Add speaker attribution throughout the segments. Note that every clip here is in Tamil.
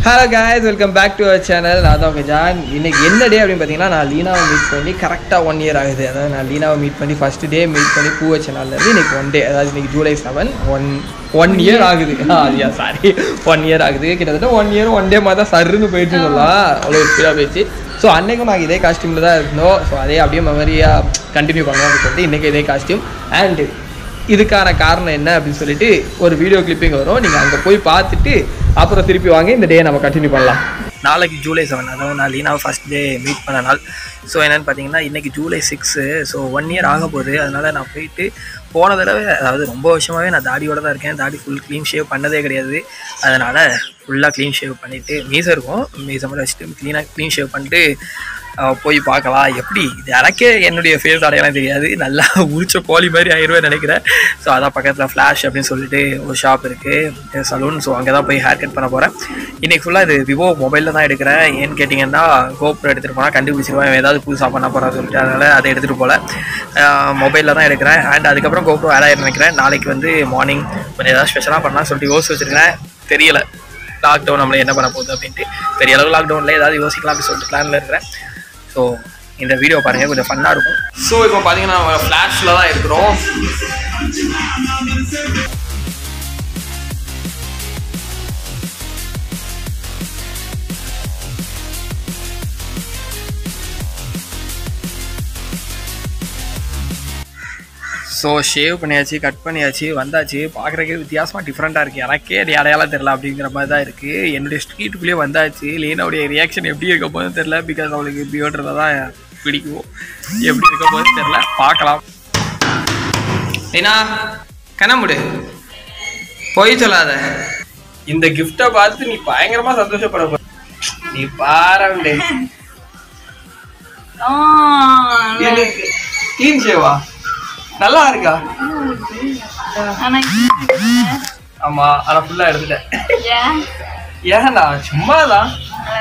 Speaker 1: Hello guys welcome back to our channel நான் தான் உங்கள் ஜான் இன்னைக்கு என்ன டே அப்படின்னு பார்த்தீங்கன்னா நான் லீனாவை மீட் பண்ணி கரெக்டாக ஒன் இயர் ஆகுது அதாவது நான் லீனாவை மீட் பண்ணி ஃபர்ஸ்ட் டே மீட் பண்ணி பூ வச்ச நாள்லேருந்து இன்னைக்கு ஒன் டே அதாவது இன்னைக்கு July seven one one year ஆகுது ஆ சாரி ஒன் இயர் ஆகுது கிட்டத்தட்ட ஒன் இயர் ஒன் டே மாதிரி தான் சருன்னு போயிட்டு சொல்லலாம் அவ்வளோ ஸ்பீடாக போயிடுச்சு ஸோ அன்னைக்கும் நாங்கள் இதே காஸ்டியூமில் தான் இருந்தோம் ஸோ அதே அப்படியே மெமரியாக கண்டினியூ பண்ணோம் அப்படின்னு சொல்லிட்டு இன்றைக்கி இதே காஸ்டியூம் அண்ட் இதுக்கான காரணம் என்ன அப்படின்னு சொல்லிட்டு ஒரு வீடியோ கிளிப்பிங் வரும் நீங்கள் அங்கே போய் பார்த்துட்டு அப்புறம் திருப்பி வாங்க இந்த டே நம்ம கண்டினியூ பண்ணலாம் நாளைக்கு ஜூலை செவன் அதாவது நான் லீனாவை ஃபஸ்ட் டே மீட் பண்ண நாள் ஸோ என்னென்னு பார்த்தீங்கன்னா இன்றைக்கி July six so one year ஆக போகுது அதனால் நான் போயிட்டு போன தடவை அதாவது ரொம்ப வருஷமாகவே நான் தாடியோட தான் இருக்கேன் தாடி ஃபுல் க்ளீன் ஷேவ் பண்ணதே கிடையாது அதனால் ஃபுல்லாக க்ளீன் ஷேவ் பண்ணிவிட்டு மீசை இருக்கும் மீசை மட்டும் வச்சுட்டு க்ளீனாக க்ளீன் ஷேவ் பண்ணிட்டு அஹ், போய் பார்க்கலாம் எப்படி இது எனக்கே என்னுடைய ஃபேஸ் அடையாளம் தெரியாது நல்லா உரிச்ச கோழி மாதிரி ஆயிடுவேன் நினைக்கிறேன் ஸோ அதான் பக்கத்தில் ஃப்ளாஷ் அப்படின்னு சொல்லிட்டு ஒரு ஷாப் இருக்குது சலூன் ஸோ அங்கே தான் போய் ஹேர் கட் பண்ண போகிறேன் இன்றைக்கி ஃபுல்லாக இது விவோ மொபைலில் தான் எடுக்கிறேன் ஏன்னு கேட்டிங்கன்னா கோப்ரோ எடுத்துகிட்டு போனால் கண்டுபிடிச்சிருவேன் ஏதாவது புதுசாக பண்ண போகிறேன் சொல்லிட்டு அதனால் அதை எடுத்துகிட்டு போகல மொபைலில் தான் எடுக்கிறேன் அண்ட் அதுக்கப்புறம் கோப்ரோ ஆட் ஆயிரம் நினைக்கிறேன் நாளைக்கு வந்து மார்னிங் கொஞ்சம் ஏதாவது ஸ்பெஷலாக பண்ணலாம் சொல்லிட்டு யோசிச்சு வச்சுருக்கேன் தெரியல லாக்டவுன் நம்மளை என்ன பண்ண போகுது அப்படின்ட்டு பெரிய அளவு லாக்டவுனில் ஏதாவது யோசிக்கலாம் அப்படின்னு சொல்லிட்டு பிளானில் இருக்கிறேன் ஸோ இந்த வீடியோ பாருங்கள் கொஞ்சம் ஃபன்னாக இருக்கும் ஸோ இப்போ பார்த்தீங்கன்னா நம்ம ஃப்ளாஷில் தான் இருக்கிறோம் ஸோ ஷேவ் பண்ணியாச்சு கட் பண்ணியாச்சு வந்தாச்சு பார்க்குறக்கே வித்தியாசமாக டிஃப்ரெண்ட்டாக இருக்குது எனக்கே அது அடையாளம் தெரில அப்படிங்கிற மாதிரி தான் இருக்குது என்னுடைய ஸ்ட்ரீட்டுக்குள்ளேயே வந்தாச்சு லீனாவுடைய ரியாக்ஷன் எப்படி இருக்க போதும் தெரில பிகாஸ் அவளுக்கு பியோட்றதை தான் பிடிக்கும் எப்படி இருக்க போதும் தெரில பார்க்கலாம் லீனா கண்ணமுடு போய் சொல்லாத இந்த கிஃப்டை பார்த்து நீ பயங்கரமா சந்தோஷப்பட போற நீ பாரண்டே க்ளீன் ஷேவா நல்லா இருக்கா ஆமா ஆனா ஃபுல்லா எடுத்துட்டேன் ஏன்டா சும்மாதான்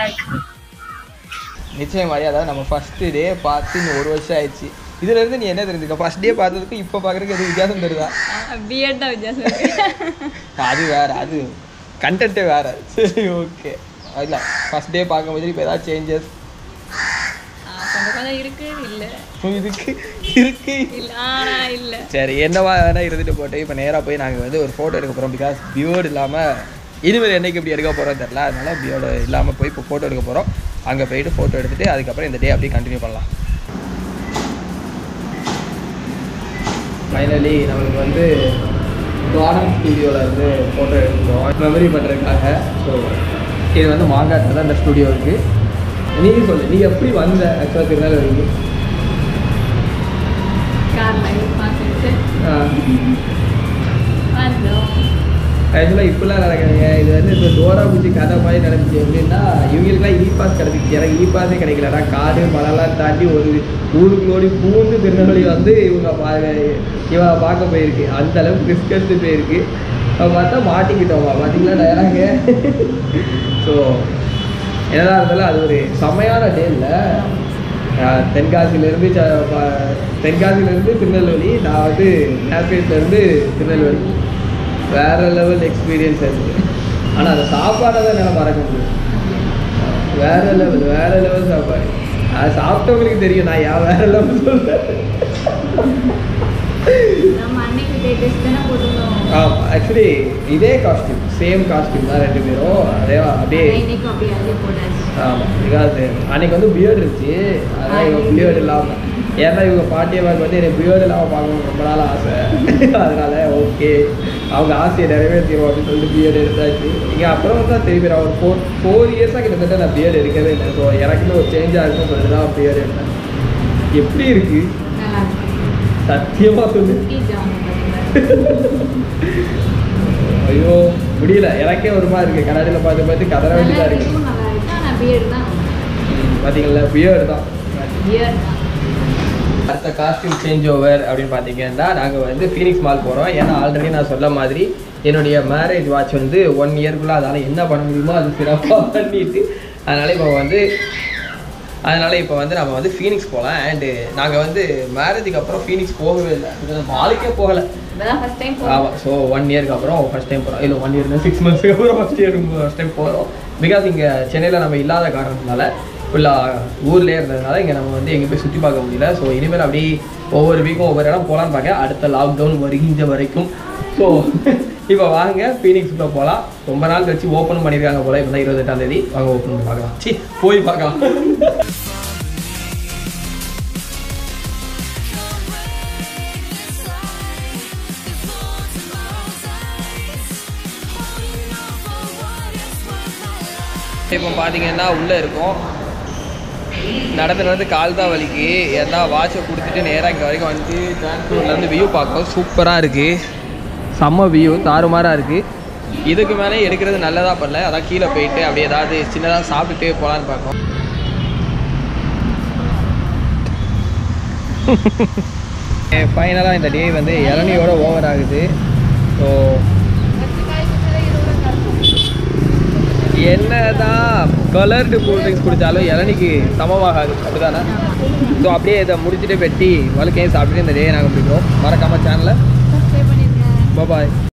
Speaker 1: நிச்சயம் அதாவது நம்ம ஃபர்ஸ்ட் டே பார்த்து இன்னும் ஒரு வருஷம் ஆயிடுச்சு இதுல இருந்து நீ என்ன தெரிஞ்சுக்க ஃபர்ஸ்ட் டே பார்த்ததுக்கு இப்போ பார்க்கறதுக்கு எதுவும் வித்தியாசம் தெரியுதா
Speaker 2: பிஎட் தான் வித்தியாசம் இருக்கு.
Speaker 1: அது வேற அது கண்டென்ட்டே வேற சரி ஓகே இல்லை ஃபர்ஸ்ட் டே பார்க்கும்போது இப்போ ஏதாவது சேஞ்சஸ்
Speaker 2: ஆ, கொஞ்சம் கொஞ்சம் இருக்கு இல்ல
Speaker 1: இதுக்கு இருக்கு
Speaker 2: இல்ல ஆனா இல்ல
Speaker 1: சரி என்னவா வேணா இருந்துட்டு போட்டு இப்போ நேராக போய் நாங்கள் வந்து ஒரு ஃபோட்டோ எடுக்க போகிறோம் பிகாஸ் பியோர்டு இல்லாமல் இனிமேல் என்னைக்கு இப்படி எடுக்க போகிறோம் தெரில அதனால பியோர்டு இல்லாமல் போய் இப்போ ஃபோட்டோ எடுக்க போகிறோம் அங்கே போயிட்டு ஃபோட்டோ எடுத்துட்டு அதுக்கப்புறம் இந்த டே அப்படியே கண்டினியூ பண்ணலாம் ஃபைனலி நம்மளுக்கு வந்து கார்டன் ஸ்டுடியோவில் இருந்து ஃபோட்டோ எடுத்துக்கிறோம் மெமரி பண்ணுறதுக்காக ஸோ இது வந்து மாங்காட்டில் தான் இந்த ஸ்டுடியோ இருக்குது நீ சொல்லு நீ எப்படி வந்த ஆக்சுவலாக திருநெல்வேலிக்கு
Speaker 2: கார்ல பார்த்துட்டு வந்தோம்
Speaker 1: ஆக்சுவலாக இப்படிலாம் நடக்குதுங்க இது வந்து இப்போ டோரா பூச்சி கதை மாதிரி நடந்துச்சு எப்படின்னா இவங்களுக்குலாம் இ பாஸ் கிடச்சிச்சு எனக்கு இ பாஸே கிடைக்கலடா காடு மலைலாம் தாண்டி ஒரு ஊருக்குள்ளோடி பூந்து திருநெல்வேலி வந்து இவங்க பா இவங்க பார்க்க போயிருக்கு அந்த அளவுக்கு ரிஸ்க் எடுத்து போயிருக்கு அப்ப பார்த்தா மாட்டிக்கிட்டோமா பார்த்தீங்களா டயலாங்க ஸோ என்னதான் இருந்தாலும் அது ஒரு செமையான டே இல்லை தென்காசியிலேருந்து தென்காசியிலேருந்து திருநெல்வேலி நான் வந்து நேர்கேட்லேருந்து திருநெல்வேலி வேற லெவல் எக்ஸ்பீரியன்ஸ் ஆச்சு ஆனால் அந்த சாப்பாடை தான் என்னால் மறக்க முடியும் வேற லெவல் வேற லெவல் சாப்பாடு அது சாப்பிட்டவங்களுக்கு தெரியும் நான் ஏன் வேற லெவல் சொல்றேன்
Speaker 2: நம்ம அன்னைக்கு டே ட்ரெஸ் தானே போட்டுருந்தோம்
Speaker 1: ஆமாம் ஆக்சுவலி இதே காஸ்டியூம் சேம் காஸ்டியூம் தான் ரெண்டு பேரும் அதே அப்படியே
Speaker 2: இன்னைக்கும் அப்படியே அதே போட்டாச்சு
Speaker 1: ஆமாம் பிகாஸ் அன்னைக்கு வந்து பியர்டு இருந்துச்சு அதான் இவங்க பியர்டு இல்லாமல் ஏன்னா இவங்க பாட்டியம்மாக்கு வந்து எனக்கு பியர்டு இல்லாமல் பார்க்கணும் ரொம்ப நாள் ஆசை அதனால ஓகே அவங்க ஆசையை நிறைவேற்றிடுவோம் அப்படின்னு சொல்லிட்டு பியர்டு எடுத்தாச்சு இங்கே அப்புறம் தான் திரும்பி நான் ஒரு ஃபோர் ஃபோர் இயர்ஸாக கிட்டத்தட்ட நான் பியர்டு எடுக்கவே இல்லை ஸோ எனக்குன்னு ஒரு சேஞ்சாக இருக்கும் சொல்லிட்டு தான் பியர்டு எடுத்தேன் எப்படி இருக்கு
Speaker 2: நல்லா இருக்கு
Speaker 1: சத்தியமாக சொல்லு
Speaker 2: குட்டி ஜாம் பாத்தீங்களா?
Speaker 1: ஐயோ முடியல எனக்கே ஒரு மாதிரி இருக்கு கண்ணாடியில் பார்த்து பார்த்து கதற
Speaker 2: நல்லா
Speaker 1: வேண்டியதாக இருக்கு
Speaker 2: இருக்கும் நல்லா இருக்கு ஆனா பிஎட் தான்
Speaker 1: பார்த்தீங்களா பியர்டு தான்
Speaker 2: பிஎட் தான்
Speaker 1: அடுத்த காஸ்டியூம் சேஞ்ச் ஓவர் அப்படின்னு பார்த்தீங்கன்னா நாங்கள் வந்து ஃபீனிக்ஸ் மால் போகிறோம் ஏன்னா ஆல்ரெடி நான் சொல்ல மாதிரி என்னுடைய மேரேஜ் வாட்ச் வந்து ஒன் இயர்க்குள்ளே அதனால் என்ன பண்ண முடியுமோ அது சிறப்பாக பண்ணிட்டு அதனால் இப்போ வந்து அதனால் இப்போ வந்து நம்ம வந்து ஃபீனிக்ஸ் போகலாம் அண்டு நாங்கள் வந்து மேரேஜுக்கு அப்புறம் ஃபீனிக்ஸ் போகவே இல்லை மாலுக்கே போகலை
Speaker 2: இப்பதான் ஃபர்ஸ்ட் டைம்
Speaker 1: ஆமாம் ஸோ ஒன் இயருக்கு அப்புறம் ஃபஸ்ட் டைம் போகிறோம் இல்லை ஒன் இயர் சிக்ஸ் மந்த்ஸ்க்கு அப்புறம் ஃபஸ்ட் இயர் ஃபஸ்ட் டைம் போகிறோம் பிகாஸ் இங்கே சென்னையில் நம்ம இல்லாத காரணத்தினால ஃபுல்லாக ஊர்லேயே இருந்ததுனால இங்கே நம்ம வந்து எங்கே போய் சுற்றி பார்க்க முடியல ஸோ இனிமேல் அப்படி ஒவ்வொரு வீக்கும் ஒவ்வொரு இடம் போகலான்னு பார்க்க அடுத்த லாக்டவுன் வருகின்ற வரைக்கும் ஸோ இப்போ வாங்க ஃபீனிக்ஸ்குள்ளே போகலாம் ரொம்ப நாள் கழிச்சு ஓப்பன் பண்ணியிருக்காங்க போல இப்போ தான் இருபத்தெட்டாம் தேதி வாங்க ஓப்பன் பண்ணி பார்க்கலாம் சி போய் பார்க்கலாம் இப்போ பார்த்தீங்கன்னா உள்ளே இருக்கோம் நடந்து நடந்து கால் தான் வலிக்கு ஏன்னா வாட்சை கொடுத்துட்டு நேராக இங்கே வரைக்கும் வந்து டிரான்ஸ்போர்ட்லேருந்து வியூ பார்க்கோம் சூப்பராக இருக்குது செம்ம வியூ தாறுமாறாக இருக்குது இதுக்கு மேலே எடுக்கிறது நல்லதாக பண்ணல அதான் கீழே போயிட்டு அப்படியே ஏதாவது சின்னதாக சாப்பிட்டுட்டு போகலான்னு பார்க்கோம் ஃபைனலாக இந்த டே வந்து இளநியோட ஓவர் ஆகுது ஸோ என்னதான் கலர்டு கூல் ட்ரிங்க்ஸ் குடித்தாலும் இளநிக்கு சமமாகாது அப்படிதானே ஸோ அப்படியே இதை முடிச்சுட்டு வெட்டி வழுக்கையும் சாப்பிட்டுட்டு இந்த டே நாங்கள் பிடிக்கிறோம் மறக்காமல் சேனலை
Speaker 2: சப்ஸ்கிரைப் பண்ணிருங்க
Speaker 1: பாய்